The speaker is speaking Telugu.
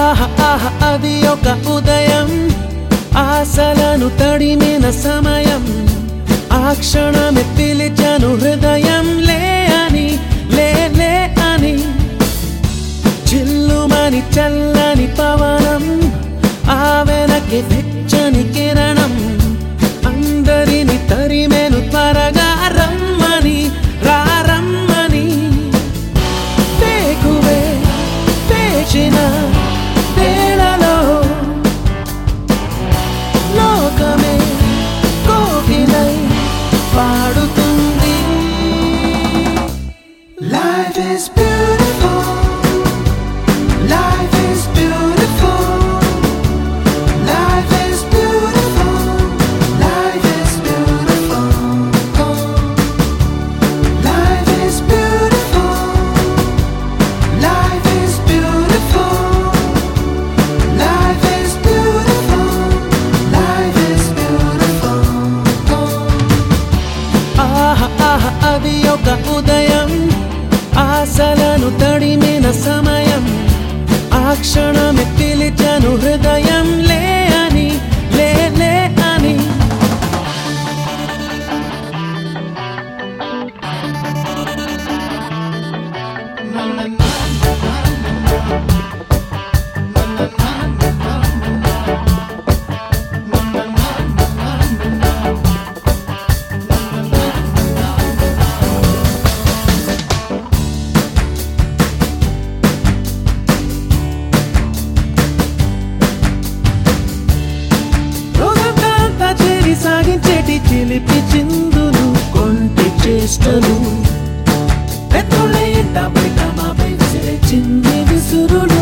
ఆహ ఆహ అది ఒక ఉదయం ఆశలను తడిమిన సమయం ఆ క్షణమే పిలిచాను హృదయం లే అని లే లే అని చిల్లుమని చల్లని పవనం ఆ వెనక్కి వెచ్చని కిరణం అందరిని తరిమెను త్వరగా రమ్మని రారమ్మని వేకువే వేచిన వేళలో లోకమే కోకిలై పాడుతుంది Life is beautiful. Life is beautiful. Life is beautiful. Life is beautiful. Life is beautiful. Life is beautiful. Life is beautiful. Life is beautiful. ఆహ ఆహ అది ఒక ఉదయం ఆశలను తడిమిన సమయం ఆ క్షణమే పిలిచాను హృదయం లే అని లే లే అని రోజంతా చేరి సాగించేటి చిలిపి చిందులు కొంటి చేష్టలు పెద్దోళ్ళ ఎంట బయట మా విసిరే చిన్ని విసురులు